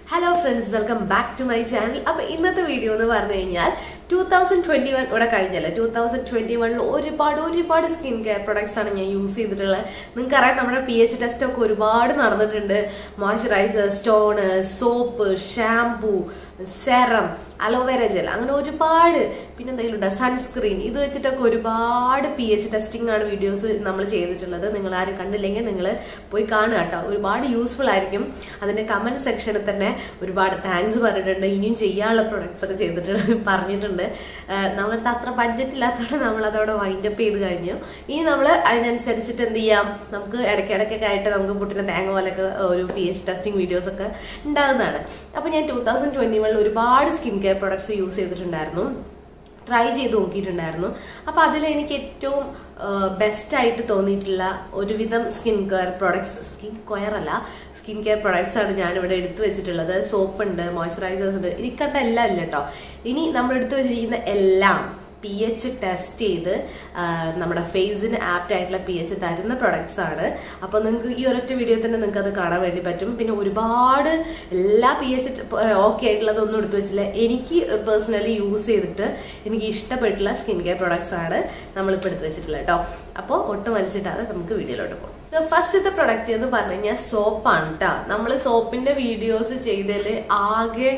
hello friends welcome back to my channel അപ്പൊ ഇന്നത്തെ video എന്ന് പറഞ്ഞു കഴിഞ്ഞാൽ ടൂ തൗസൻഡ് ട്വന്റി വൺ ഇവിടെ കഴിഞ്ഞല്ലേ ടൂ തൗസൻഡ് ട്വന്റി വണ്ണിൽ ഒരുപാട് ഒരുപാട് സ്കിൻ കെയർ പ്രൊഡക്ട്സ് ആണ് ഞാൻ യൂസ് ചെയ്തിട്ടുള്ളത് നിങ്ങൾക്കറിയാം നമ്മുടെ പി എച്ച് ടെസ്റ്റ് ഒക്കെ ഒരുപാട് നടന്നിട്ടുണ്ട് moisturiser stone soap shampoo serum aloe vera gel അങ്ങനെ ഒരുപാട് പിന്നെ എന്തെങ്കിലും ഉണ്ടോ സൺസ്ക്രീൻ ഇത് വെച്ചിട്ടൊക്കെ ഒരുപാട് പി എച്ച് ടെസ്റ്റിംഗ് ആണ് വീഡിയോസ് നമ്മൾ ചെയ്തിട്ടുള്ളത് നിങ്ങൾ ആരും കണ്ടില്ലെങ്കിൽ നിങ്ങൾ പോയി കാണുക കേട്ടോ ഒരുപാട് യൂസ്ഫുൾ ആയിരിക്കും അതിന്റെ കമന്റ് സെക്ഷനിൽ തന്നെ ഒരുപാട് താങ്ക്സ് പറഞ്ഞിട്ടുണ്ട് ഇനിയും ചെയ്യാനുള്ള പ്രൊഡക്ട്സ് ഒക്കെ ചെയ്തിട്ടുണ്ട് പറഞ്ഞിട്ടുണ്ട് നമ്മളടുത്ത് അത്ര ബഡ്ജറ്റ് ഇല്ലാത്തതുകൊണ്ട് നമ്മൾ അതോടെ വൈൻഡ് അപ്പ് ചെയ്ത് കഴിഞ്ഞു ഇനി നമ്മൾ അതിനനുസരിച്ചിട്ട് എന്ത് ചെയ്യാം നമുക്ക് ഇടയ്ക്കിടയ്ക്കൊക്കെ ആയിട്ട് നമുക്ക് പുട്ടിന് തേങ്ങ പോലൊക്കെ ഒരു പി എച്ച് ടെസ്റ്റിംഗ് വീഡിയോസ് ഒക്കെ ഉണ്ടാകുന്നതാണ് അപ്പൊ ഞാൻ ടൂ തൗസൻഡ് ട്വന്റി വണ്ണിൽ ഒരുപാട് സ്കിൻ കെയർ പ്രൊഡക്ട്സ് യൂസ് ചെയ്തിട്ടുണ്ടായിരുന്നു ട്രൈ ചെയ്ത് നോക്കിയിട്ടുണ്ടായിരുന്നു അപ്പോൾ അതിൽ എനിക്ക് ഏറ്റവും ബെസ്റ്റ് ആയിട്ട് തോന്നിയിട്ടുള്ള ഒരുവിധം skin care products skin care അല്ല സ്കിൻ കെയർ പ്രൊഡക്ട്സ് ആണ് ഞാൻ ഇവിടെ എടുത്തു വെച്ചിട്ടുള്ളത് സോപ്പ് ഉണ്ട് മോയ്സ്ചറൈസേഴ്സ് ഉണ്ട് ഇതിൽ കണ്ട എല്ലാം ഇല്ല കേട്ടോ ഇനി നമ്മൾ എടുത്തു വെച്ചിരിക്കുന്ന എല്ലാം പി എച്ച് ടെസ്റ്റ് ചെയ്ത് നമ്മുടെ ഫേസിന് ആപ്റ്റ് ആയിട്ടുള്ള പി എച്ച് തരുന്ന പ്രൊഡക്ട്സ് ആണ് അപ്പോൾ നിങ്ങൾക്ക് ഈ ഒരൊറ്റ വീഡിയോ തന്നെ നിങ്ങൾക്ക് അത് കാണാൻ വേണ്ടി പറ്റും പിന്നെ ഒരുപാട് എല്ലാ പി എച്ച് ഓക്കെ ആയിട്ടുള്ളതൊന്നും എടുത്തു വെച്ചില്ല എനിക്ക് പേഴ്സണലി യൂസ് ചെയ്തിട്ട് എനിക്ക് ഇഷ്ടപ്പെട്ടുള്ള സ്കിൻ കെയർ പ്രൊഡക്ട്സ് ആണ് നമ്മളിപ്പോൾ എടുത്തു വെച്ചിട്ടുള്ളത് കേട്ടോ അപ്പോൾ ഒട്ടും വലിച്ചിട്ടാണ് നമുക്ക് വീഡിയോയിലോട്ട് പോകും സോ ഫസ്റ്റത്തെ പ്രൊഡക്റ്റ് എന്ന് പറഞ്ഞു കഴിഞ്ഞാൽ സോപ്പാണ് കേട്ടോ നമ്മൾ സോപ്പിന്റെ വീഡിയോസ് ചെയ്തതിൽ ആകെ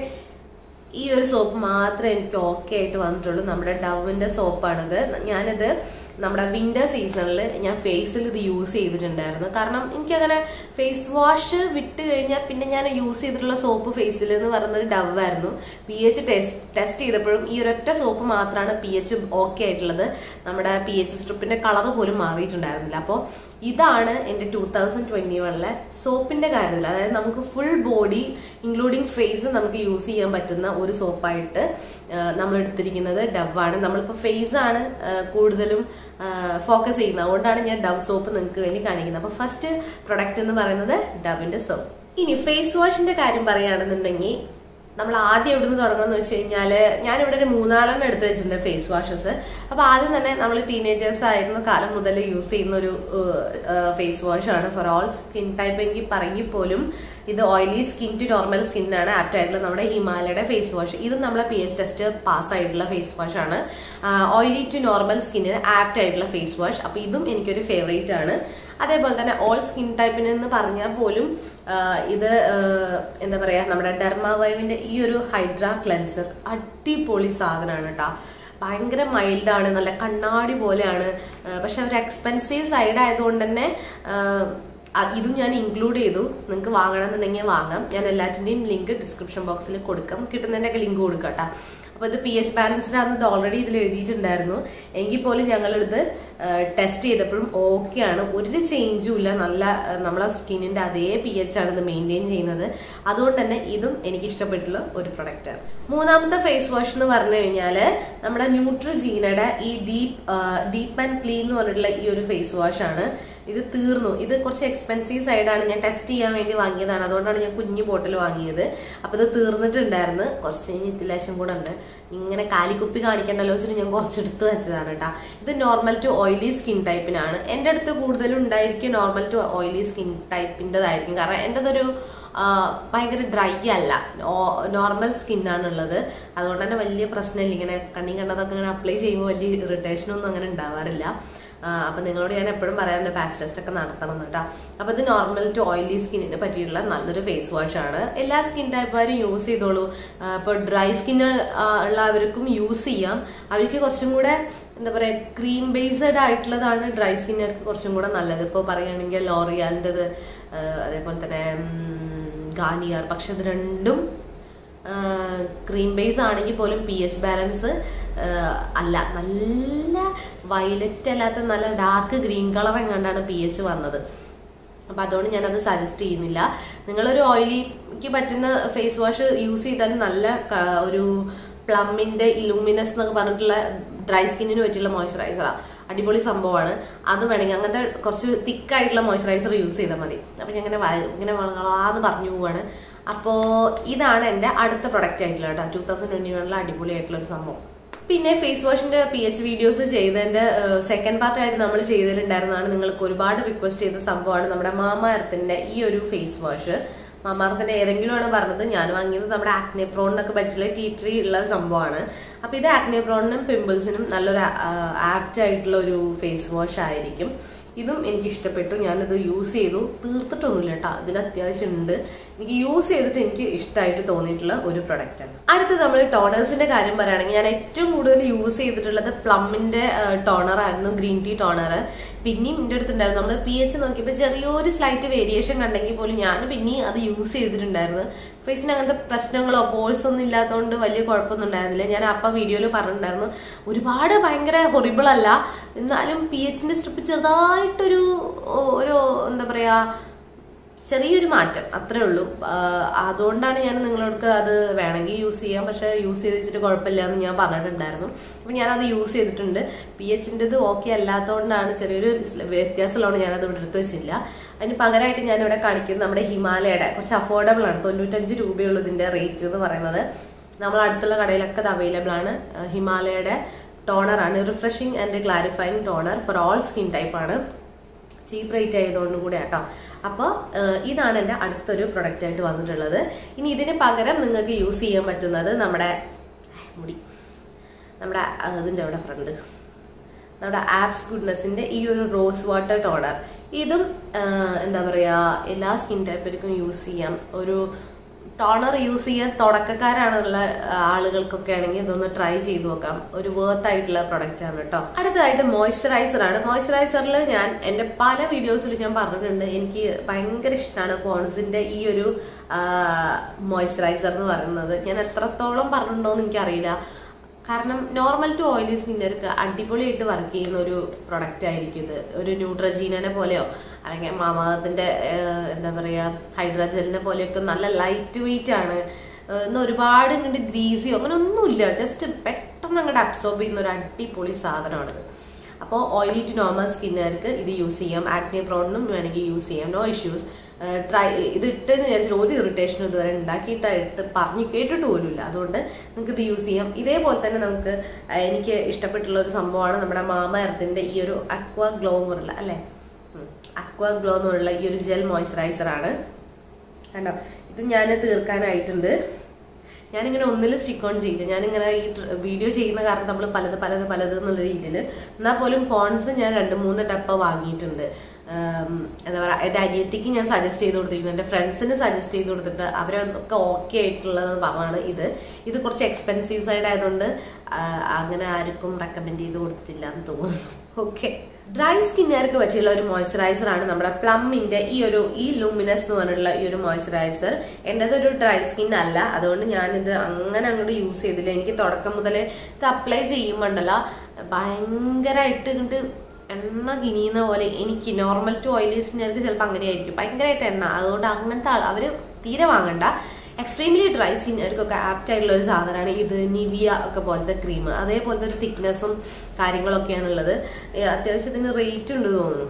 ഈ ഒരു സോപ്പ് മാത്രമേ എനിക്ക് ഓക്കെ ആയിട്ട് വന്നിട്ടുള്ളൂ നമ്മുടെ ഡവിന്റെ സോപ്പാണിത് ഞാനിത് നമ്മുടെ വിന്റർ സീസണിൽ ഞാൻ ഫേസിൽ ഇത് യൂസ് ചെയ്തിട്ടുണ്ടായിരുന്നു കാരണം എനിക്കങ്ങനെ ഫേസ് വാഷ് വിട്ട് കഴിഞ്ഞാൽ പിന്നെ ഞാൻ യൂസ് ചെയ്തിട്ടുള്ള സോപ്പ് ഫേസിൽ എന്ന് പറയുന്നത് ഡവ് ആയിരുന്നു പി എച്ച് ടെസ്റ്റ് ടെസ്റ്റ് ചെയ്തപ്പോഴും ഈ ഒരൊറ്റ സോപ്പ് മാത്രമാണ് പി എച്ച് ഓക്കെ ആയിട്ടുള്ളത് നമ്മുടെ പി എച്ച് സ്ട്രിപ്പിന്റെ കളർ പോലും മാറിയിട്ടുണ്ടായിരുന്നില്ല അപ്പോൾ ഇതാണ് എൻ്റെ ടൂ തൗസൻഡ് ട്വന്റി വണ്ണിലെ സോപ്പിന്റെ കാര്യത്തിൽ അതായത് നമുക്ക് ഫുൾ ബോഡി ഇൻക്ലൂഡിങ് ഫേസ് നമുക്ക് യൂസ് ചെയ്യാൻ പറ്റുന്ന ഒരു സോപ്പായിട്ട് നമ്മൾ എടുത്തിരിക്കുന്നത് ഡവ് ആണ് നമ്മളിപ്പോൾ ഫേസ് ആണ് കൂടുതലും ഫോക്കസ് ചെയ്യുന്നത് അതുകൊണ്ടാണ് ഞാൻ ഡവ് സോപ്പ് നിങ്ങൾക്ക് വേണ്ടി കാണിക്കുന്നത് അപ്പോൾ ഫസ്റ്റ് പ്രൊഡക്റ്റ് എന്ന് പറയുന്നത് ഡവിന്റെ സോപ്പ് ഇനി ഫേസ് വാഷിന്റെ കാര്യം പറയുകയാണെന്നുണ്ടെങ്കിൽ നമ്മൾ ആദ്യം എവിടെ നിന്ന് തുടങ്ങണം എന്ന് വെച്ച് കഴിഞ്ഞാൽ ഞാനിവിടെ ഒരു മൂന്നാലെണ്ണം എടുത്ത് വെച്ചിട്ടുണ്ട് ഫേസ് വാഷസ് അപ്പൊ ആദ്യം തന്നെ നമ്മൾ ടീനേജേഴ്സ് ആയിരുന്ന കാലം മുതൽ യൂസ് ചെയ്യുന്ന ഒരു ഫേസ് വാഷ് ആണ് ഫോർ ഓൾ സ്കിൻ ടൈപ്പ് എങ്കിൽ പറയെങ്കിൽ പോലും ഇത് ഓയിലി സ്കിൻ ടു നോർമൽ സ്കിന്നാണ് ആപ്റ്റ് ആയിട്ടുള്ള നമ്മുടെ ഹിമാലയുടെ ഫേസ് വാഷ് ഇത് നമ്മളെ പി എച്ച് ടെസ്റ്റ് പാസ് ആയിട്ടുള്ള ഫേസ് വാഷ് ആണ് ഓയിലി ടു നോർമൽ സ്കിന്നിന് ആപ്റ്റ് ആയിട്ടുള്ള ഫേസ് വാഷ് അപ്പൊ ഇതും എനിക്കൊരു ഫേവറേറ്റ് ആണ് അതേപോലെ തന്നെ ഓൾ സ്കിൻ ടൈപ്പിന് എന്ന് പറഞ്ഞാൽ പോലും ഇത് എന്താ പറയാ നമ്മുടെ ഡെർമാവൈവിന്റെ ഈ ഒരു ഹൈഡ്ര ക്ലെൻസർ അടിപൊളി സാധനമാണ് കേട്ടോ ഭയങ്കര മൈൽഡാണ് നല്ല കണ്ണാടി പോലെയാണ് പക്ഷെ ഒരു എക്സ്പെൻസീവ് സൈഡ് ആയതുകൊണ്ട് തന്നെ ഇതും ഞാൻ ഇൻക്ലൂഡ് ചെയ്തു നിങ്ങൾക്ക് വാങ്ങണമെന്നുണ്ടെങ്കിൽ വാങ്ങാം ഞാൻ എല്ലാറ്റിൻ്റെയും ലിങ്ക് ഡിസ്ക്രിപ്ഷൻ ബോക്സിൽ കൊടുക്കാം കിട്ടുന്നതിൻ്റെയൊക്കെ ലിങ്ക് കൊടുക്കാം കേട്ടോ അപ്പൊ ഇത് പി എച്ച് ബാലൻസ്ഡ് ആണെന്ന് ഓൾറെഡി ഇതിൽ എഴുതിയിട്ടുണ്ടായിരുന്നു എങ്കിൽ പോലും ഞങ്ങളിത് ടെസ്റ്റ് ചെയ്തപ്പോഴും ഓക്കെ ആണ് ഒരു ചേഞ്ചും ഇല്ല നല്ല നമ്മളെ സ്കിന്നിന്റെ അതേ പി എച്ച് ആണ് ഇത് മെയിൻറ്റെയിൻ ചെയ്യുന്നത് അതുകൊണ്ട് തന്നെ ഇതും എനിക്ക് ഇഷ്ടപ്പെട്ടുള്ള ഒരു പ്രൊഡക്റ്റ് ആണ് മൂന്നാമത്തെ ഫേസ് വാഷ് എന്ന് പറഞ്ഞു കഴിഞ്ഞാല് നമ്മുടെ ന്യൂട്രിജീനയുടെ ഈ ഡീപ് ഡീപ്പ് ആൻഡ് ക്ലീൻ എന്ന് പറഞ്ഞിട്ടുള്ള ഈ ഒരു ഫേസ് വാഷ് ആണ് ഇത് തീർന്നു ഇത് കുറച്ച് എക്സ്പെൻസീവ് സൈഡാണ് ഞാൻ ടെസ്റ്റ് ചെയ്യാൻ വേണ്ടി വാങ്ങിയതാണ് അതുകൊണ്ടാണ് ഞാൻ കുഞ്ഞു ബോട്ടിൽ വാങ്ങിയത് അപ്പൊ ഇത് തീർന്നിട്ടുണ്ടായിരുന്നു കുറച്ച് ഇത്തിലേശം കൂടെ ഉണ്ട് ഇങ്ങനെ കാലിക്കുപ്പി കാണിക്കണ്ടല്ലോ വെച്ചിട്ട് ഞാൻ കുറച്ചെടുത്ത് വെച്ചതാണ് കേട്ടോ ഇത് നോർമൽ ടു ഓയിലി സ്കിൻ ടൈപ്പിനാണ് എൻ്റെ അടുത്ത് കൂടുതലും ഉണ്ടായിരിക്കും നോർമൽ ടു ഓയിലി സ്കിൻ ടൈപ്പിൻ്റെതായിരിക്കും കാരണം എൻ്റെതൊരു ഭയങ്കര ഡ്രൈ അല്ല നോർമൽ സ്കിന്നാണുള്ളത് അതുകൊണ്ട് തന്നെ വലിയ പ്രശ്നമില്ല ഇങ്ങനെ കണ്ണി കണ്ടതൊക്കെ ഇങ്ങനെ അപ്ലൈ ചെയ്യുമ്പോൾ വലിയ ഇറിറ്റേഷനൊന്നും അങ്ങനെ ഉണ്ടാവാറില്ല അപ്പൊ നിങ്ങളോട് ഞാൻ എപ്പോഴും പറയാറുണ്ട് പാച്ച് ടെസ്റ്റ് ഒക്കെ നടത്തണം കേട്ടോ അപ്പൊ ഇത് നോർമൽ ടു ഓയിലി സ്കിന്നിനെ പറ്റിയിട്ടുള്ള നല്ലൊരു ഫേസ് വാഷ് ആണ് എല്ലാ സ്കിൻ ടൈപ്പുകാരും യൂസ് ചെയ്തോളൂ ഇപ്പൊ ഡ്രൈ സ്കിൻ ഉള്ളവർക്കും യൂസ് ചെയ്യാം അവർക്ക് കുറച്ചും കൂടെ എന്താ പറയാ ക്രീം ബേസ്ഡ് ആയിട്ടുള്ളതാണ് ഡ്രൈ സ്കിന്നുകാർക്ക് കുറച്ചും കൂടെ നല്ലത് ഇപ്പോൾ പറയുകയാണെങ്കിൽ ലോറിയാലിൻ്റെത് അതേപോലെ തന്നെ ഗാനിയർ പക്ഷെ ഇത് രണ്ടും ക്രീം ബേസ് ആണെങ്കിൽ പോലും പി എച്ച് ബാലൻസ് അല്ല നല്ല വയലറ്റ് അല്ലാത്ത നല്ല ഡാർക്ക് ഗ്രീൻ കളർ എങ്ങാണ്ടാണ് പി എച്ച് വന്നത് അപ്പൊ അതുകൊണ്ട് ഞാനത് സജസ്റ്റ് ചെയ്യുന്നില്ല നിങ്ങളൊരു ഓയിലിക്ക് പറ്റുന്ന ഫേസ് വാഷ് യൂസ് ചെയ്താൽ നല്ല ഒരു പ്ലമ്മിന്റെ ഇലൂമിനസ് എന്നൊക്കെ പറഞ്ഞിട്ടുള്ള ഡ്രൈ സ്കിന്നിന് പറ്റിയുള്ള മോയ്സ്ചറൈസറാണ് അടിപൊളി സംഭവമാണ് അത് വേണമെങ്കിൽ അങ്ങനത്തെ കുറച്ച് തിക്കായിട്ടുള്ള മോയ്സ്ചറൈസർ യൂസ് ചെയ്താൽ മതി അപ്പൊ ഞാൻ ഇങ്ങനെ ഇങ്ങനെ വളാന്ന് പറഞ്ഞു പോവാണ് അപ്പോ ഇതാണ് എന്റെ അടുത്ത പ്രൊഡക്റ്റ് ആയിട്ടുള്ള കേട്ടോ ടൂ തൗസൻഡ് ട്വന്റി വണ്ണിലെ അടിപൊളി ആയിട്ടുള്ള ഒരു സംഭവം പിന്നെ ഫേസ് വാഷിന്റെ പി എച്ച് വീഡിയോസ് ചെയ്തതിന്റെ സെക്കൻഡ് പാർട്ടായിട്ട് നമ്മൾ ചെയ്തിട്ടുണ്ടായിരുന്നതാണ് നിങ്ങൾക്ക് ഒരുപാട് റിക്വസ്റ്റ് ചെയ്ത സംഭവമാണ് നമ്മുടെ മാമ എർത്തിന്റെ ഈ ഒരു ഫേസ് വാഷ് മാമാർത്തിന്റെ ഏതെങ്കിലും ആണ് പറഞ്ഞത് ഞാൻ വാങ്ങിയത് നമ്മുടെ ആക്നെ പ്രോണിനൊക്കെ പറ്റില്ല ടീ ട്രീ ഉള്ള സംഭവമാണ് അപ്പൊ ഇത് ആക്നെ പ്രോണിനും പിമ്പിൾസിനും നല്ലൊരു ആപ്റ്റ് ആയിട്ടുള്ള ഒരു ഫേസ് വാഷ് ആയിരിക്കും ഇതും എനിക്ക് ഇഷ്ടപ്പെട്ടു ഞാനത് യൂസ് ചെയ്തു തീർത്തിട്ടൊന്നുമില്ല കേട്ടോ അതിൽ അത്യാവശ്യം ഉണ്ട് എനിക്ക് യൂസ് ചെയ്തിട്ട് എനിക്ക് ഇഷ്ടമായിട്ട് തോന്നിയിട്ടുള്ള ഒരു പ്രൊഡക്റ്റ് ആണ് അടുത്ത് നമ്മൾ ടോണേഴ്സിന്റെ കാര്യം പറയുകയാണെങ്കിൽ ഞാൻ ഏറ്റവും കൂടുതൽ യൂസ് ചെയ്തിട്ടുള്ളത് പ്ലമ്മിന്റെ ടോണർ ആയിരുന്നു ഗ്രീൻ ടീ ടോണർ പിന്നെയും എൻ്റെ അടുത്തുണ്ടായിരുന്നു നമ്മൾ പി എച്ച് നോക്കിയപ്പോൾ ചെറിയൊരു സ്ലൈറ്റ് വേരിയേഷൻ കണ്ടെങ്കിൽ പോലും ഞാൻ പിന്നെയും അത് യൂസ് ചെയ്തിട്ടുണ്ടായിരുന്നു ഫേസിന് അങ്ങനത്തെ പ്രശ്നങ്ങളോ പോൾസ് ഒന്നും ഇല്ലാത്തതുകൊണ്ട് വലിയ കുഴപ്പമൊന്നും ഉണ്ടായിരുന്നില്ല ഞാൻ അപ്പം വീഡിയോയിൽ പറഞ്ഞിട്ടുണ്ടായിരുന്നു ഒരുപാട് ഭയങ്കര ഹൊറിബിൾ അല്ല എന്നാലും പി എച്ചിന്റെ സ്ട്രിപ്പ് ചെറുതായിട്ടൊരു ഒരു എന്താ പറയാ ചെറിയൊരു മാറ്റം അത്രേ ഉള്ളൂ ആഹ് അതുകൊണ്ടാണ് ഞാൻ നിങ്ങളോട് അത് വേണമെങ്കിൽ യൂസ് ചെയ്യാം പക്ഷെ യൂസ് ചെയ്ത് വെച്ചിട്ട് കുഴപ്പമില്ല എന്ന് ഞാൻ പറഞ്ഞിട്ടുണ്ടായിരുന്നു അപ്പം ഞാനത് യൂസ് ചെയ്തിട്ടുണ്ട് പി എച്ചിൻ്റെത് ഓക്കെ അല്ലാത്തതുകൊണ്ടാണ് ചെറിയൊരു വ്യത്യാസമുള്ളതുകൊണ്ട് ഞാനത് ഇവിടെ എടുത്ത് വെച്ചില്ല അതിന് പകരമായിട്ട് ഞാനിവിടെ കാണിക്കുന്നത് നമ്മുടെ ഹിമാലയയുടെ കുറച്ച് അഫോർഡബിൾ ആണ് തൊണ്ണൂറ്റഞ്ച് രൂപയുള്ളൂ ഇതിന്റെ റേറ്റ് എന്ന് പറയുന്നത് നമ്മൾ അടുത്തുള്ള കടയിലൊക്കെ അത് അവൈലബിൾ ആണ് ആഹ് ഹിമാലയയുടെ ടോണർ ആണ് refreshing and clarifying toner for all skin type ആണ് ചീപ്പ് റേറ്റ് ആയതുകൊണ്ടും കൂടെ കേട്ടോ അപ്പോൾ ഇതാണ് എൻ്റെ അടുത്തൊരു പ്രൊഡക്റ്റ് ആയിട്ട് വന്നിട്ടുള്ളത് ഇനി ഇതിന് പകരം നിങ്ങൾക്ക് യൂസ് ചെയ്യാൻ പറ്റുന്നത് നമ്മുടെ മുടി നമ്മുടെ ആ, ഇതിൻ്റെ അവിടെ ഫ്രണ്ട് നമ്മുടെ ആപ്സ് ഗുഡ്നെസ്സിന്റെ ഈ ഒരു റോസ് വാട്ടർ ടോണർ ഇതും ആ, എന്താ പറയാ എല്ലാ സ്കിൻ ടൈപ്പിലും യൂസ് ചെയ്യാം ഒരു ടോണർ യൂസ് ചെയ്യാൻ തുടക്കക്കാരാണുള്ള ആളുകൾക്കൊക്കെ ആണെങ്കിൽ ഇതൊന്ന് ട്രൈ ചെയ്ത് നോക്കാം ഒരു വേർത്ത് ആയിട്ടുള്ള പ്രൊഡക്റ്റ് ആണ് കേട്ടോ അടുത്തതായിട്ട് മോയ്സ്ചറൈസർ ആണ് മോയ്സ്ചറൈസറിൽ ഞാൻ എന്റെ പല വീഡിയോസിൽ ഞാൻ പറഞ്ഞിട്ടുണ്ട് എനിക്ക് ഭയങ്കര ഇഷ്ടമാണ് പോൺസിന്റെ ഈ ഒരു മോയ്സ്ചറൈസർ എന്ന് പറയുന്നത് ഞാൻ എത്രത്തോളം പറഞ്ഞിട്ടുണ്ടോന്ന് എനിക്കറിയില്ല കാരണം നോർമൽ ടു ഓയിലി സ്കിന്നർക്ക് അടിപൊളിയായിട്ട് വർക്ക് ചെയ്യുന്ന ഒരു പ്രൊഡക്റ്റ് ആയിരിക്കും ഇത് ഒരു ന്യൂട്രജീനനെ പോലെയോ അല്ലെങ്കിൽ മാമാകത്തിന്റെ എന്താ പറയാ ഹൈഡ്രജലിനെ പോലെയൊക്കെ നല്ല ലൈറ്റ് വെയിറ്റ് ആണ് ഏഹ് ഇന്ന് ഒരുപാട് ഇങ്ങോട്ട് ഗ്രീസിയോ അങ്ങനെ ഒന്നുമില്ല ജസ്റ്റ് പെട്ടെന്ന് അങ്ങോട്ട് അബ്സോർബ് ചെയ്യുന്ന ഒരു അടിപൊളി സാധനമാണിത് അപ്പോൾ ഓയിലി ടു നോർമൽ സ്കിന്നുകാർക്ക് ഇത് യൂസ് ചെയ്യാം ആക്നെ പ്രോണിനും വേണമെങ്കിൽ യൂസ് ചെയ്യാം നോ ഇഷ്യൂസ് ട്രൈ ഇത് ഇട്ടെന്ന് വിചാരിച്ചിട്ട് ഒരു ഇറിറ്റേഷനും ഇതുവരെ ഉണ്ടാക്കിയിട്ടായിട്ട് പറഞ്ഞു കേട്ടിട്ട് പോലുമില്ല അതുകൊണ്ട് നിങ്ങൾക്ക് ഇത് യൂസ് ചെയ്യാം ഇതേപോലെ തന്നെ നമുക്ക് ആ, എനിക്ക് ഇഷ്ടപ്പെട്ടുള്ള ഒരു സംഭവമാണ് നമ്മുടെ മാമ എർത്തിന്റെ ഈ ഒരു അക്വ ഗ്ലോ എന്ന് പറഞ്ഞില്ല അല്ലേ അക്വ ഗ്ലോ എന്ന് പറഞ്ഞുള്ള ഈ ഒരു ജെൽ മോയ്സ്ചറൈസർ ആണ് കണ്ടോ ഇത് ഞാൻ തീർക്കാനായിട്ടുണ്ട് ഞാനിങ്ങനെ ഒന്നിൽ സ്റ്റിക്ക് ഓൺ ചെയ്യില്ല ഞാനിങ്ങനെ ഈ വീഡിയോ ചെയ്യുന്ന കാരണം നമ്മൾ പലത് പലത് പലത് എന്നുള്ള രീതിയിൽ എന്നാൽ പോലും ഫോൺസ് ഞാൻ രണ്ട് മൂന്ന് ഡപ്പ വാങ്ങിയിട്ടുണ്ട് ഉം, എന്താ പറയുക എൻ്റെ അനിയത്തിക്ക് ഞാൻ സജസ്റ്റ് ചെയ്ത് കൊടുത്തിട്ടുണ്ട് എൻ്റെ ഫ്രണ്ട്സിന് സജസ്റ്റ് ചെയ്ത് കൊടുത്തിട്ട് അവരൊക്കെ ഓക്കെ ആയിട്ടുള്ളത് പറഞ്ഞാണ് ഇത് ഇത് കുറച്ച് എക്സ്പെൻസീവ് സൈഡ് ആയതുകൊണ്ട് ആ, അങ്ങനെ ആർക്കും റെക്കമെൻഡ് ചെയ്ത് കൊടുത്തിട്ടില്ല എന്ന് തോന്നുന്നു ഓക്കെ ഡ്രൈ സ്കിന്നുകാർക്ക് പറ്റിയുള്ള ഒരു മോയ്സ്ചറൈസർ ആണ് നമ്മുടെ പ്ലമ്മിന്റെ ഈ ഒരു ഈ ലൂമിനസ് എന്ന് പറഞ്ഞിട്ടുള്ള ഈ ഒരു മോയ്സ്ചറൈസർ എന്റേത് ഒരു ഡ്രൈ സ്കിൻ അല്ല അതുകൊണ്ട് ഞാനിത് അങ്ങനെ അങ്ങോട്ട് യൂസ് ചെയ്തില്ല എനിക്ക് തുടക്കം മുതലേ ഇത് അപ്ലൈ ചെയ്യുമ്പോണ്ടല്ല ഭയങ്കരമായിട്ട് ഇങ്ങോട്ട് എണ്ണ കിനിയുന്ന പോലെ എനിക്ക് നോർമൽ ടു ഓയിലി സ്കിന്നുകാർക്ക് ചിലപ്പോൾ അങ്ങനെയായിരിക്കും ഭയങ്കരമായിട്ട് എണ്ണ അതുകൊണ്ട് അങ്ങനത്തെ ആൾ അവര് തീരെ വാങ്ങണ്ട എക്സ്ട്രീംലി ഡ്രൈ സ്കിന്നുകാർക്കൊക്കെ ആപ്റ്റ് ആയിട്ടുള്ള ഒരു സാധനമാണ് ഇത് നിവിയ ഒക്കെ പോലത്തെ ക്രീം അതേപോലത്തെ ഒരു തിക്നെസ്സും കാര്യങ്ങളൊക്കെയാണുള്ളത് ഏ, അത്യാവശ്യത്തിന് റേറ്റ് ഉണ്ട് തോന്നുന്നു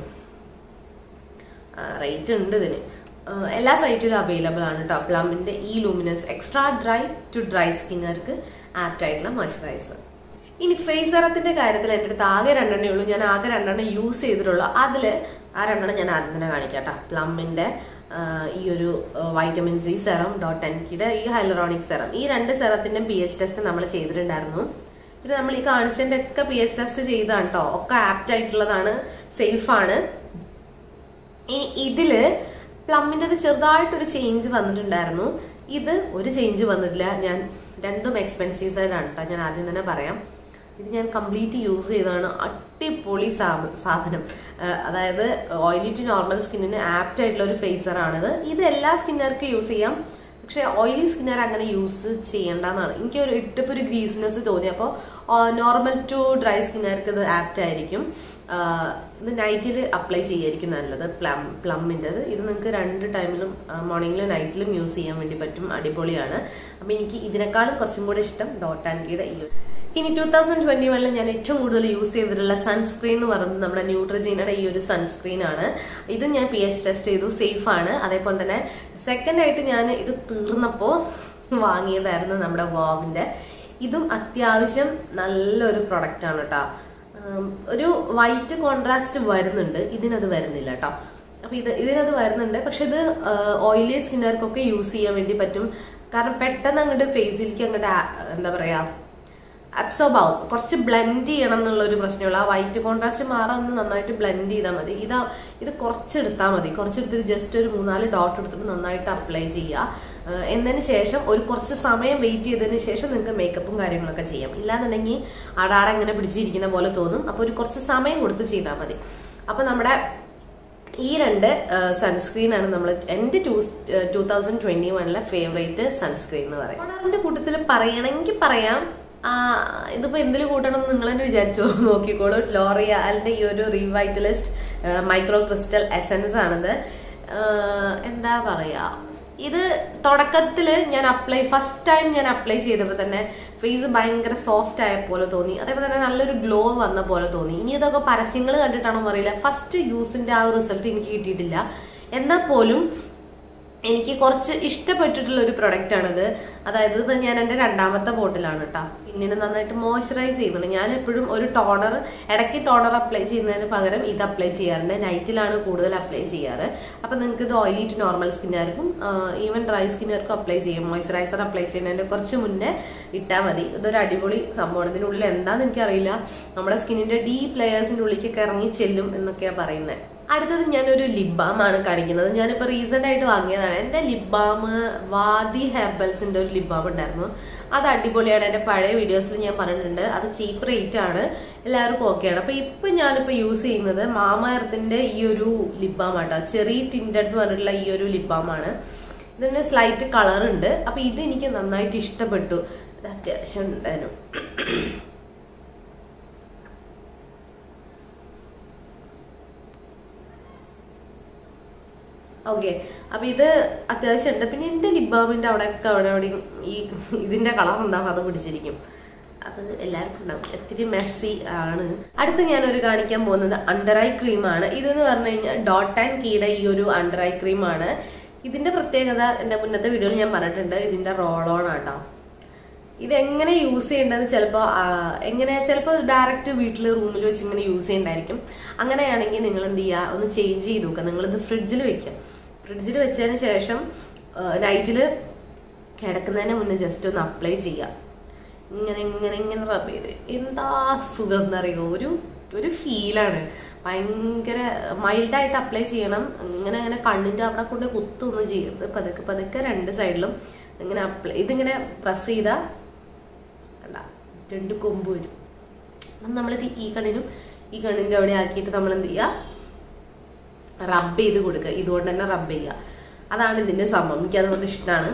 റേറ്റ് ഉണ്ട് ഇതിന് ആ, എല്ലാ സൈറ്റിലും അവൈലബിൾ ആണ് കേട്ടോ പ്ലമ്മിന്റെ ഈ luminous extra dry to dry സ്കിന്നുകാർക്ക് ആപ്റ്റ് ആയിട്ടുള്ള മോയ്സ്ചറൈസർ ഇനി ഫേസ് സെറത്തിന്റെ കാര്യത്തിൽ എൻ്റെ അടുത്ത് ആകെ രണ്ടെണ്ണേ ഉള്ളൂ ഞാൻ ആകെ രണ്ടെണ്ണം യൂസ് ചെയ്തിട്ടുള്ളൂ അതില് ആ രണ്ടെണ്ണം ഞാൻ ആദ്യം തന്നെ കാണിക്കാം കേട്ടോ പ്ലമ്മിന്റെ ആ, ഈ ഒരു വൈറ്റമിൻ സി സെറം ഡോട്ട് എൻകിയുടെ ഈ ഹൈലറോണിക് സെറം ഈ രണ്ട് സെറത്തിന്റെ പി എച്ച് ടെസ്റ്റ് നമ്മൾ ചെയ്തിട്ടുണ്ടായിരുന്നു പിന്നെ നമ്മൾ ഈ കാണിച്ചതിന്റെ ഒക്കെ പി എച്ച് ടെസ്റ്റ് ചെയ്താണ് കേട്ടോ ഒക്കെ ആപ്റ്റ് ആയിട്ടുള്ളതാണ് സേഫ് ആണ് ഇനി ഇതില് പ്ലമ്മിൻ്റെത് ചെറുതായിട്ടൊരു ചേഞ്ച് വന്നിട്ടുണ്ടായിരുന്നു ഇത് ഒരു ചേഞ്ച് വന്നിട്ടില്ല ഞാൻ രണ്ടും എക്സ്പെൻസീവ് സൈഡാണ് കേട്ടോ ഞാൻ ആദ്യം തന്നെ പറയാം ഇത് ഞാൻ കംപ്ലീറ്റ് യൂസ് ചെയ്തതാണ് അടിപൊളി സാ- സാധനം ആ, അതായത് ഓയിലി ടു നോർമൽ സ്കിന്നിന് ആപ്റ്റ് ആയിട്ടുള്ള ഒരു ഫേസർ ആണിത് ഇത് എല്ലാ സ്കിന്നുകാർക്ക് യൂസ് ചെയ്യാം പക്ഷെ ഓയിലി സ്കിന്നർ അങ്ങനെ യൂസ് ചെയ്യേണ്ടെന്നാണ് എനിക്ക് ഒരു ഇട്ടിപ്പോൾ ഒരു ഗ്രീസിനെസ് തോന്നി അപ്പോൾ നോർമൽ ടു ഡ്രൈ സ്കിന്നുകാർക്ക് ഇത് ആപ്റ്റ് ആയിരിക്കും ആ, ഇത് നൈറ്റിൽ അപ്ലൈ ചെയ്യായിരിക്കും നല്ലത് പ്ലം പ്ലമ്മിൻ്റെത് ഇത് നിങ്ങൾക്ക് രണ്ട് ടൈമിലും മോർണിംഗിലും നൈറ്റിലും യൂസ് ചെയ്യാൻ വേണ്ടി പറ്റും അടിപൊളിയാണ് അപ്പം എനിക്ക് ഇതിനേക്കാളും കുറച്ചും കൂടെ ഇഷ്ടം ഡോട്ട് ആൻഡ് കീയുടെ ഈ ഒരു ഇനി ടൂ തൗസൻഡ് ട്വന്റി വണ്ണിൽ ഞാൻ ഏറ്റവും കൂടുതൽ യൂസ് ചെയ്തിട്ടുള്ള സൺസ്ക്രീൻ എന്ന് പറയുന്നത് നമ്മുടെ ന്യൂട്രജീനയുടെ ഈ ഒരു സൺസ്ക്രീൻ ആണ് ഇത് ഞാൻ പി എച്ച് ടെസ്റ്റ് ചെയ്തു സേഫ് ആണ് അതേപോലെ തന്നെ സെക്കൻഡ് ആയിട്ട് ഞാൻ ഇത് തീർന്നപ്പോൾ വാങ്ങിയതായിരുന്നു നമ്മുടെ വാവിന്റെ ഇതും അത്യാവശ്യം നല്ലൊരു പ്രൊഡക്റ്റ് ആണ് കേട്ടോ ഉം, ഒരു വൈറ്റ് കോൺട്രാസ്റ്റ് വരുന്നുണ്ട് ഇതിനത് വരുന്നില്ല കേട്ടോ അപ്പൊ ഇത് ഇതിനത് വരുന്നുണ്ട് പക്ഷെ ഇത് ഓയിലി സ്കിന്നുകാർക്കൊക്കെ യൂസ് ചെയ്യാൻ വേണ്ടി പറ്റും കാരണം പെട്ടെന്ന് അങ്ങോട്ട് ഫേസിലേക്ക് അങ്ങോട്ട് എന്താ പറയാ അബ്സോർബ് ആവും കുറച്ച് ബ്ലെൻഡ് ചെയ്യണം എന്നുള്ള ഒരു പ്രശ്നമുള്ളൂ ആ വൈറ്റ് കോൺട്രാസ്റ്റ് മാറാൻ ഒന്ന് നന്നായിട്ട് ബ്ലെൻഡ് ചെയ്താൽ മതി ഇതാ ഇത് കുറച്ചെടുത്താൽ മതി കുറച്ചെടുത്തിട്ട് ജസ്റ്റ് ഒരു മൂന്നാല് ഡോട്ട് എടുത്തിട്ട് നന്നായിട്ട് അപ്ലൈ ചെയ്യുക ഏഹ് എന്നതിന് ശേഷം ഒരു കുറച്ച് സമയം വെയിറ്റ് ചെയ്തതിന് ശേഷം നിങ്ങൾക്ക് മേക്കപ്പും കാര്യങ്ങളൊക്കെ ചെയ്യാം ഇല്ലാന്നുണ്ടെങ്കിൽ ആടാടെ ഇങ്ങനെ പിടിച്ചിരിക്കുന്ന പോലെ തോന്നും അപ്പോൾ ഒരു കുറച്ച് സമയം കൊടുത്ത് ചെയ്താൽ മതി അപ്പോൾ നമ്മുടെ ഈ രണ്ട് സൺസ്ക്രീൻ ആണ് നമ്മൾ എന്റെ ടൂ ടൂ തൗസൻഡ് ട്വന്റി വണ്ണിലെ ഫേവറേറ്റ് സൺസ്ക്രീൻ എന്ന് പറയും ഓണറിന്റെ കൂട്ടത്തിൽ പറയണമെങ്കിൽ പറയാം ആ, ഇതിപ്പോ എന്തിൽ കൂട്ടണം എന്ന് നിങ്ങൾ തന്നെ വിചാരിച്ചു നോക്കിക്കോളൂ ലോറിയാലിന്റെ ഈ ഒരു റീവൈറ്റലിസ്റ്റ് മൈക്രോ ക്രിസ്റ്റൽ എസൻസ് ആണിത് ആ, എന്താ പറയാ ഇത് തുടക്കത്തില് ഞാൻ അപ്ലൈ ഫസ്റ്റ് ടൈം ഞാൻ അപ്ലൈ ചെയ്തപ്പോൾ തന്നെ ഫേസ് ഭയങ്കര സോഫ്റ്റ് ആയ പോലെ തോന്നി അതേപോലെ തന്നെ നല്ലൊരു ഗ്ലോ വന്ന പോലെ തോന്നി ഇനി ഇതൊക്കെ പരസ്യങ്ങൾ കണ്ടിട്ടാണോ അറിയില്ല ഫസ്റ്റ് യൂസിന്റെ ആ ഒരു റിസൾട്ട് എനിക്ക് കിട്ടിയിട്ടില്ല എന്നാൽ പോലും എനിക്ക് കുറച്ച് ഇഷ്ടപ്പെട്ടിട്ടുള്ള ഒരു പ്രൊഡക്റ്റ് ആണിത് അതായത് ഇപ്പൊ ഞാൻ എന്റെ രണ്ടാമത്തെ ബോട്ടിലാണ് കേട്ടോ പിന്നിനെ നന്നായിട്ട് മോയ്സ്ചറൈസ് ചെയ്യുന്നുണ്ട് ഞാൻ എപ്പോഴും ഒരു ടോണർ ഇടയ്ക്ക് ടോണർ അപ്ലൈ ചെയ്യുന്നതിന് പകരം ഇത് അപ്ലൈ ചെയ്യാറുണ്ട് നൈറ്റിലാണ് കൂടുതൽ അപ്ലൈ ചെയ്യാറ് അപ്പൊ നിങ്ങൾക്ക് ഇത് ഓയിലി ടു നോർമൽ സ്കിന്നുകാർക്കും ഈവൻ ഡ്രൈ സ്കിന്നുകാർക്കും അപ്ലൈ ചെയ്യാം മോയ്സ്ചറൈസർ അപ്ലൈ ചെയ്യുന്നതിന്റെ കുറച്ച് മുന്നേ ഇട്ടാൽ മതി ഇതൊരു അടിപൊളി സംഭവമാണ് ഇതിനുള്ളിൽ എന്താന്ന് എനിക്കറിയില്ല നമ്മുടെ സ്കിന്നിന്റെ ഡീപ്പ് ലെയേഴ്സിന്റെ ഉള്ളിലേക്ക് ഇറങ്ങി ചെല്ലും എന്നൊക്കെയാ പറയുന്നത് അടുത്തത് ഞാനൊരു ലിപ് ബാം ആണ് കാണിക്കുന്നത് ഞാനിപ്പോ റീസെന്റ് ആയിട്ട് വാങ്ങിയതാണ് എന്റെ ലിപ് ബാം വാദി ഹെർബൽസിന്റെ ഒരു ലിപ് ബാം ഉണ്ടായിരുന്നു അത് അടിപൊളിയാണ് എന്റെ പഴയ വീഡിയോസിൽ ഞാൻ പറഞ്ഞിട്ടുണ്ട് അത് ചീപ്പ് റേറ്റ് ആണ് എല്ലാവർക്കും ഓക്കെയാണ് അപ്പൊ ഇപ്പൊ ഞാനിപ്പോ യൂസ് ചെയ്യുന്നത് മാമയർത്തിന്റെ ഈ ഒരു ലിപ് ബാം ആട്ടോ ചെറി ടിൻഡഡ് എന്ന് പറഞ്ഞിട്ടുള്ള ഈ ഒരു ലിപ് ബാം ആണ് ഇതിന് സ്ലൈറ്റ് കളർ ഉണ്ട് അപ്പൊ ഇത് എനിക്ക് നന്നായിട്ട് ഇഷ്ടപ്പെട്ടു ഇത് അത്യാവശ്യം ഉണ്ടായിരുന്നു ഓക്കെ അപ്പൊ ഇത് അത്യാവശ്യം ഉണ്ട് പിന്നെ എന്റെ ലിബാമിന്റെ അവിടെ ഒക്കെ അവിടെ അവിടെ ഈ ഇതിന്റെ കളർ എന്താണ് അത് പിടിച്ചിരിക്കും അത് എല്ലാവർക്കും ഉണ്ടാവും ഒത്തിരി മെസ്സി ആണ് അടുത്ത് ഞാനൊരു കാണിക്കാൻ പോകുന്നത് അണ്ടർ ഐ ക്രീമാണ് ഇതെന്ന് പറഞ്ഞു കഴിഞ്ഞാൽ ഡോട്ട് ആൻഡ് കീയുടെ ഈ ഒരു അണ്ടർ ഐ ക്രീമാണ് ഇതിന്റെ പ്രത്യേകത എന്റെ മുന്നത്തെ വീഡിയോയിൽ ഞാൻ പറഞ്ഞിട്ടുണ്ട് ഇതിന്റെ റോൾ ഓൺ ആട്ടോ ഇത് എങ്ങനെ യൂസ് ചെയ്യേണ്ടത് ചിലപ്പോൾ എങ്ങനെ ചിലപ്പോൾ ഡയറക്റ്റ് വീട്ടിൽ റൂമിൽ വെച്ച് ഇങ്ങനെ യൂസ് ചെയ്യണ്ടായിരിക്കും അങ്ങനെയാണെങ്കിൽ നിങ്ങൾ എന്ത് ചെയ്യുക ഒന്ന് ചേഞ്ച് ചെയ്ത് നോക്കുക നിങ്ങളിത് ഫ്രിഡ്ജിൽ വെക്കുക ഫ്രിഡ്ജിൽ വെച്ചതിന് ശേഷം നൈറ്റിൽ കിടക്കുന്നതിന് മുന്നേ ജസ്റ്റ് ഒന്ന് അപ്ലൈ ചെയ്യുക ഇങ്ങനെ ഇങ്ങനെ ഇങ്ങനെ റബ് ചെയ്ത് എന്താ സുഖം എന്നറിയോ ഒരു ഒരു ഫീലാണ് ഭയങ്കര മൈൽഡായിട്ട് അപ്ലൈ ചെയ്യണം ഇങ്ങനെ അങ്ങനെ കണ്ണിന്റെ അവിടെ കൊണ്ട് കുത്തൊന്നും ചെയ്യരുത് പതുക്കെ പതുക്കെ രണ്ട് സൈഡിലും ഇങ്ങനെ അപ്ലൈ ഇതിങ്ങനെ പ്രസ് ചെയ്താൽ കണ്ട രണ്ട് കൊമ്പ് വരും അപ്പം നമ്മളിത് ഈ കണ്ണിനും ഈ കണ്ണിന്റെ അവിടെ ആക്കിയിട്ട് നമ്മൾ എന്ത് ചെയ്യുക റബ്ബ് ചെയ്ത് കൊടുക്കുക ഇതുകൊണ്ട് തന്നെ റബ്ബ് ചെയ്യുക അതാണ് ഇതിന്റെ സംഭവം എനിക്ക് അതുകൊണ്ട് ഇഷ്ടമാണ്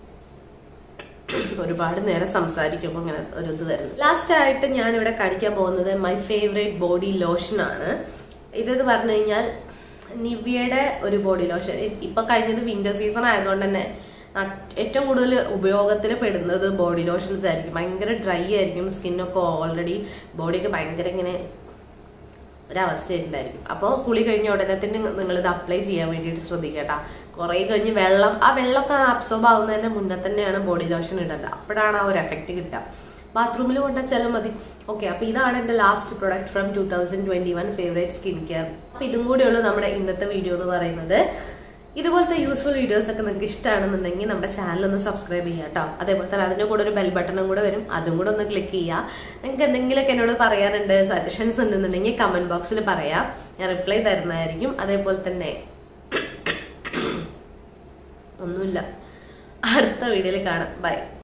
ഒരുപാട് നേരം സംസാരിക്കുമ്പോൾ അങ്ങനെ ഒരു ഇത് വരുന്നത് ലാസ്റ്റ് ആയിട്ട് ഞാൻ ഇവിടെ കാണിക്കാൻ പോകുന്നത് മൈ ഫേവറേറ്റ് ബോഡി ലോഷൻ ആണ് ഇതെന്ന് പറഞ്ഞു കഴിഞ്ഞാൽ നിവ്യയുടെ ഒരു ബോഡി ലോഷൻ ഇപ്പൊ കഴിഞ്ഞത് വിന്റർ സീസൺ ആയതുകൊണ്ട് തന്നെ ഏറ്റവും കൂടുതൽ ഉപയോഗത്തിൽ പെടുന്നത് ബോഡി ലോഷൻസ് ആയിരിക്കും ഭയങ്കര ഡ്രൈ ആയിരിക്കും സ്കിന്നൊക്കെ ഓൾറെഡി ബോഡിയൊക്കെ ഭയങ്കര ഇങ്ങനെ ഒരവസ്ഥയുണ്ടായിരിക്കും അപ്പോൾ കുളി കഴിഞ്ഞ ഉടനെ തന്നെ നിങ്ങൾ ഇത് അപ്ലൈ ചെയ്യാൻ വേണ്ടിയിട്ട് ശ്രദ്ധിക്കട്ടാ കുറെ കഴിഞ്ഞ് വെള്ളം ആ വെള്ളമൊക്കെ അബ്സോർബ് ആവുന്നതിന് മുന്നേ തന്നെയാണ് ബോഡി ലോഷൻ ഇടേണ്ടത് അപ്പോഴാണ് ആ ഒരു എഫക്റ്റ് കിട്ടുക ബാത്റൂമിൽ കൊണ്ടുവച്ചാലും മതി ഓക്കെ അപ്പൊ ഇതാണ് എന്റെ last product from two thousand twenty one favourite skin care അപ്പൊ ഇതും കൂടെയുള്ളൂ നമ്മുടെ ഇന്നത്തെ വീഡിയോ എന്ന് പറയുന്നത് ഇതുപോലത്തെ യൂസ്ഫുൾ വീഡിയോസ് ഒക്കെ നിങ്ങൾക്ക് ഇഷ്ടമാണെന്നുണ്ടെങ്കിൽ നമ്മുടെ ചാനൽ ഒന്ന് സബ്സ്ക്രൈബ് ചെയ്യുക കേട്ടോ അതേപോലെ തന്നെ അതിന്റെ കൂടെ ഒരു ബെൽ ബട്ടണും കൂടെ വരും അതും കൂടെ ഒന്ന് ക്ലിക്ക് ചെയ്യുക നിങ്ങൾക്ക് എന്തെങ്കിലുമൊക്കെ എന്നോട് പറയാനുണ്ട് സജഷൻസ് ഉണ്ടെന്നുണ്ടെങ്കിൽ കമന്റ് ബോക്സിൽ പറയാം ഞാൻ റിപ്ലൈ തരുന്നതായിരിക്കും അതേപോലെ തന്നെ ഒന്നുമില്ല അടുത്ത വീഡിയോയിൽ കാണാം ബൈ